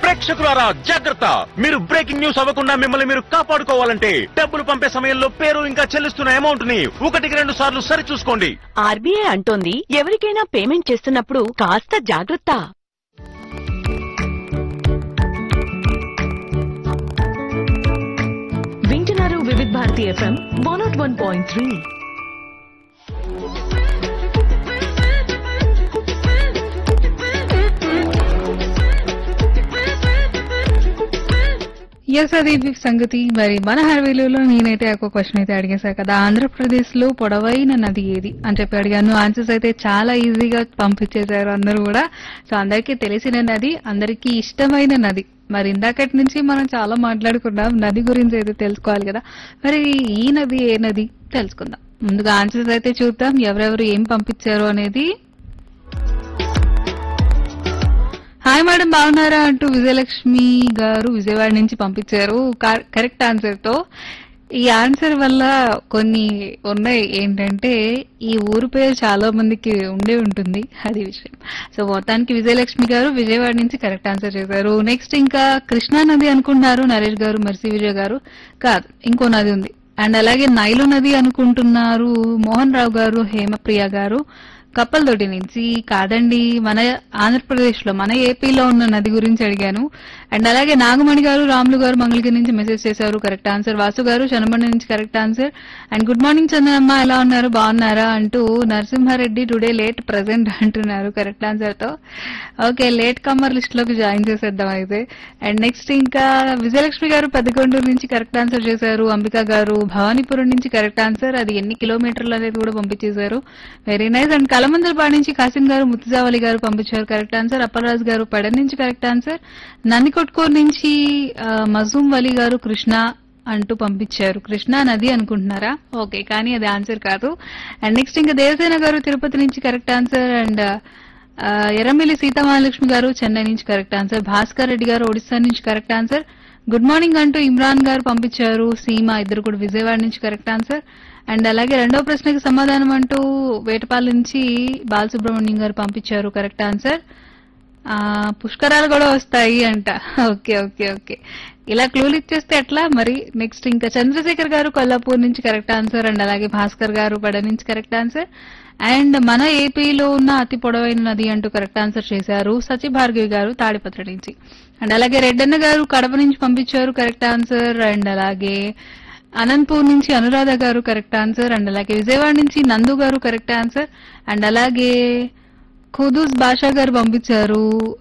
ప్రేక్షకులారా జాగ్రత్త మీరు breaking news అవ్వకుండా మిమ్మల్ని మీరు కాపాడుకోవాలంటే డబ్బులు పంపే సమయంలో పేరు ఇంకా చెల్లిస్తున్న అమౌంట్ ని ఒకటికి రెండు సార్లు సరి చూసుకోండి ఆర్బీఐ అంటోంది ఎవరికైనా పేమెంట్ చేస్తున్నప్పుడు కాస్త జాగ్రత్త వింటున్నారు Vividh Bharati F M one naught one point three yes అది ఇది సంగతి మరి మన హర్వేలులో నేనైతే ఒక క్వశ్చన్ అయితే అడిగేశా కదా ఆంధ్రప్రదేశ్ లో పొడవైన నది ఏది అని చెప్పి అడిగాను ఆన్సర్స్ అయితే చాలా ఈజీగా పంపించేశారు అందరూ కూడా సో అందరికీ తెలిసిన నది అందరికీ ఇష్టమైన నది మరి ఇందాకటి నుంచి మనం చాలా మాట్లాడుకున్నాం నది గురించి అయితే తెలుసుకోవాలి కదా మరి ఈ నది ఏ నది తెలుసుకుందాం ముందుగా ఆన్సర్స్ అయితే చూద్దాం ఎవరెవరు ఏం పంపించారు అనేది హాయ్ మేడం బాగున్నారా అంటూ విజయలక్ష్మి గారు విజయవాడ నుంచి పంపించారు కా- కరెక్ట్ ఆన్సర్ తో ఈ ఆన్సర్ వల్ల కొన్ని ఉన్నాయి ఏంటంటే ఈ ఊరు పేరు చాలా మందికి ఉండే ఉంటుంది అది విషయం సో మొత్తానికి విజయలక్ష్మి గారు విజయవాడ నుంచి కరెక్ట్ ఆన్సర్ చేశారు నెక్స్ట్ ఇంకా కృష్ణా నది అనుకుంటున్నారు నరేష్ గారు మర్సి విజయ్ గారు కాదు ఇంకో నది ఉంది అండ్ అలాగే నైలు నది అనుకుంటున్నారు మోహన్ రావు గారు హేమప్రియ గారు కప్పలతోటి నుంచి కాదండి మన ఆంధ్రప్రదేశ్ లో మన ఏపీలో ఉన్న నది గురించి అడిగాను అండ్ అలాగే నాగమణి గారు రాములు గారు మంగళగిరి నుంచి మెసేజ్ చేశారు కరెక్ట్ ఆన్సర్ వాసు గారు చనమండి నుంచి correct answer and good morning Chandanamma ఎలా ఉన్నారు బాగున్నారా అంటూ నరసింహారెడ్డి టుడే లేట్ ప్రెసెంట్ అంటున్నారు కరెక్ట్ ఆన్సర్ తో ఓకే లేట్ కమ్మర్ లిస్ట్ లోకి జాయిన్ చేసేద్దాం అయితే అండ్ నెక్స్ట్ ఇంకా విజయలక్ష్మి గారు పెద్దగొండూరు నుంచి కరెక్ట్ ఆన్సర్ చేశారు అంబిక గారు భవానీపురం నుంచి కరెక్ట్ ఆన్సర్ అది ఎన్ని కిలోమీటర్లు అనేది కూడా పంపించేశారు వెరీ నైస్ అండ్ కలమందలపాడు నుంచి కాసిం గారు ముత్తుజావలి గారు పంపించారు కరెక్ట్ ఆన్సర్ అప్పలరాజు గారు పడ నుంచి కరెక్ట్ ఆన్సర్ నందికొట్కూరు నుంచి ఆ, మజూం వలి గారు కృష్ణ అంటూ పంపించారు కృష్ణా నది అనుకుంటున్నారా ఓకే కానీ అది ఆన్సర్ కాదు అండ్ నెక్స్ట్ ఇంకా దేవసేన గారు తిరుపతి నుంచి కరెక్ట్ ఆన్సర్ అండ్ ఆ, ఎర్రమిల్లి సీతామహాలక్ష్మి గారు చెన్నై నుంచి కరెక్ట్ ఆన్సర్ భాస్కర్ రెడ్డి గారు ఒడిశా నుంచి కరెక్ట్ ఆన్సర్ గుడ్ మార్నింగ్ అంటూ ఇమ్రాన్ గారు పంపించారు సీమ ఇద్దరు కూడా విజయవాడ నుంచి కరెక్ట్ ఆన్సర్ అండ్ అలాగే రెండో ప్రశ్నకి సమాధానం అంటూ వేటపాల నుంచి బాలసుబ్రహ్మణ్యం గారు పంపించారు కరెక్ట్ ఆన్సర్ ఆ పుష్కరాలు కూడా వస్తాయి అంట ఓకే ఓకే ఓకే ఇలా క్లూలు ఇచ్చేస్తే ఎట్లా మరి నెక్స్ట్ ఇంకా చంద్రశేఖర్ గారు కొల్లాపూర్ నుంచి కరెక్ట్ ఆన్సర్ అండ్ అలాగే భాస్కర్ గారు పడ నుంచి కరెక్ట్ ఆన్సర్ అండ్ మన ఏపీలో ఉన్న అతి పొడవైన నది అంటూ కరెక్ట్ ఆన్సర్ చేశారు సచి భార్గవి గారు తాడిపత్రి నుంచి అండ్ అలాగే రెడ్డన్న గారు కడప నుంచి పంపించారు కరెక్ట్ ఆన్సర్ అండ్ అలాగే అనంతపూర్ నుంచి అనురాధ గారు కరెక్ట్ ఆన్సర్ అండ్ అలాగే విజయవాడ నుంచి నందు గారు కరెక్ట్ ఆన్సర్ అండ్ అలాగే ఖుదూస్ బాషా గారు పంపించారు